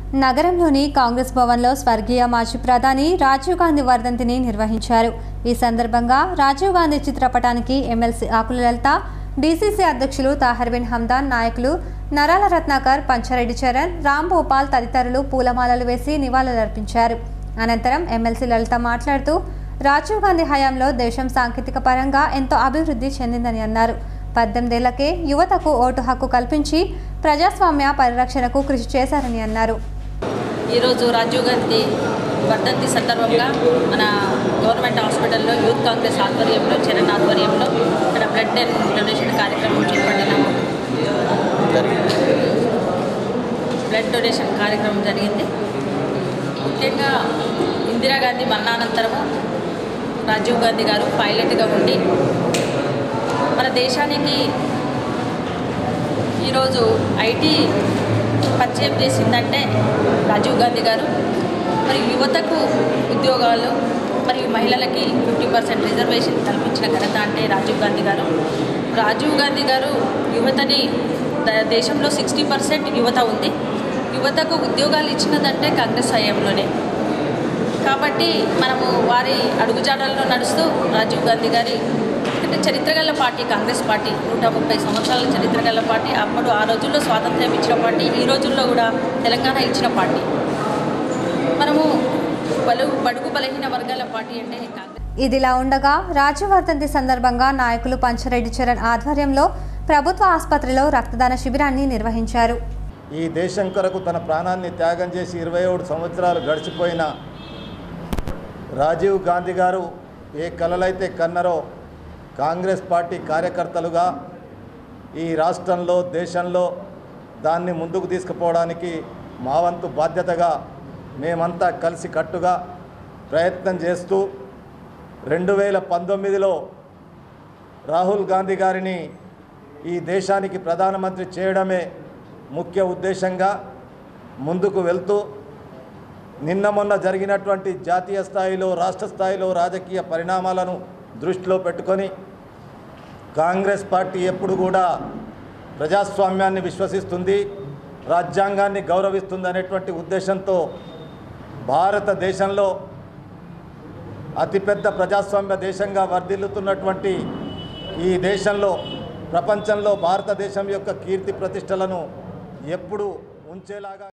నగరంలోని కాంగ్రెస్ భవన్లో స్వర్గీయ మాజీ ప్రధాని రాజీవ్ గాంధీ వర్ధంతిని నిర్వహించారు ఈ సందర్భంగా రాజీవ్ గాంధీ చిత్రపటానికి ఎమ్మెల్సీ ఆకుల లలిత డీసీసీ అధ్యక్షులు తాహర్బిన్ హమ్దాన్ నాయకులు నరాల రత్నాకర్ పంచారెడ్డి చరణ్ రామ్ భూపాల్ తదితరులు పూలమాలలు వేసి నివాళులర్పించారు అనంతరం ఎమ్మెల్సీ లలిత మాట్లాడుతూ రాజీవ్ గాంధీ హయాంలో దేశం సాంకేతిక పరంగా ఎంతో అభివృద్ధి చెందిందని అన్నారు పద్దెనిమిదేళ్లకే యువతకు ఓటు హక్కు కల్పించి ప్రజాస్వామ్య పరిరక్షణకు కృషి చేశారని అన్నారు ఈరోజు రాజీవ్ గాంధీ వర్ధంతి సందర్భంగా మన గవర్నమెంట్ హాస్పిటల్లో యూత్ కాంగ్రెస్ ఆధ్వర్యంలో చరణ్ ఆధ్వర్యంలో ఇక్కడ బ్లడ్ అండ్ డొనేషన్ కార్యక్రమం చేపట్టినాము బ్లడ్ డొనేషన్ కార్యక్రమం జరిగింది ముఖ్యంగా ఇందిరాగాంధీ మరణానంతరము రాజీవ్ గాంధీ గారు పైలట్గా ఉండి మన దేశానికి ఈరోజు ఐటీ పరిచయం చేసిందంటే రాజీవ్ గాంధీ గారు మరి యువతకు ఉద్యోగాలు మరియు మహిళలకి ఫిఫ్టీ పర్సెంట్ రిజర్వేషన్ కల్పించిన ఘనత అంటే రాజీవ్ గాంధీ గారు రాజీవ్ గాంధీ గారు యువతని ద- దేశంలో సిక్స్టీ పర్సెంట్ యువత ఉంది యువతకు ఉద్యోగాలు ఇచ్చినదంటే కాంగ్రెస్ హయాంలోనే కాబట్టి మనము వారి అడుగుజాడల్లో నడుస్తూ రాజీవ్ గాంధీ గారి ఎందుకంటే చరిత్ర గల పార్టీ కాంగ్రెస్ పార్టీ నూట ముప్పై సంవత్సరాల చరిత్ర గల పార్టీ అప్పుడు ఆ రోజుల్లో స్వాతంత్ర్యం ఇచ్చిన పార్టీ ఈ రోజుల్లో కూడా తెలంగాణ ఇచ్చిన పార్టీ మనము బలు బడుగు బలహీన వర్గాల పార్టీ అంటే కాంగ్రెస్ ఇదిలా ఉండగా రాజీవ్ వర్ధంతి సందర్భంగా నాయకులు పంచారెడ్డి చరణ్ ఆధ్వర్యంలో ప్రభుత్వ ఆసుపత్రిలో రక్తదాన శిబిరాన్ని నిర్వహించారు ఈ దేశం కొరకు తన ప్రాణాన్ని త్యాగం చేసి ఇరవై ఏడు సంవత్సరాలు గడిచిపోయిన రాజీవ్ గాంధీ గారు ఏ కలలైతే కన్నరో కాంగ్రెస్ పార్టీ కార్యకర్తలుగా ఈ రాష్ట్రంలో దేశంలో దాన్ని ముందుకు తీసుకుపోవడానికి మా వంతు బాధ్యతగా మేమంతా కలిసి కట్టుగా ప్రయత్నం చేస్తూ రెండు వేల పంతొమ్మిదిలో రాహుల్ గాంధీ గారిని ఈ దేశానికి ప్రధానమంత్రి చేయడమే ముఖ్య ఉద్దేశంగా ముందుకు వెళ్తూ నిన్న మొన్న జరిగినటువంటి జాతీయ స్థాయిలో రాష్ట్ర స్థాయిలో రాజకీయ పరిణామాలను దృష్టిలో పెట్టుకొని కాంగ్రెస్ పార్టీ ఎప్పుడు కూడా ప్రజాస్వామ్యాన్ని విశ్వసిస్తుంది రాజ్యాంగాన్ని గౌరవిస్తుంది అనేటువంటి ఉద్దేశంతో భారతదేశంలో అతిపెద్ద ప్రజాస్వామ్య దేశంగా వర్ధిల్లుతున్నటువంటి ఈ దేశంలో ప్రపంచంలో భారతదేశం యొక్క కీర్తి ప్రతిష్టలను ఎప్పుడు ఉంచేలాగా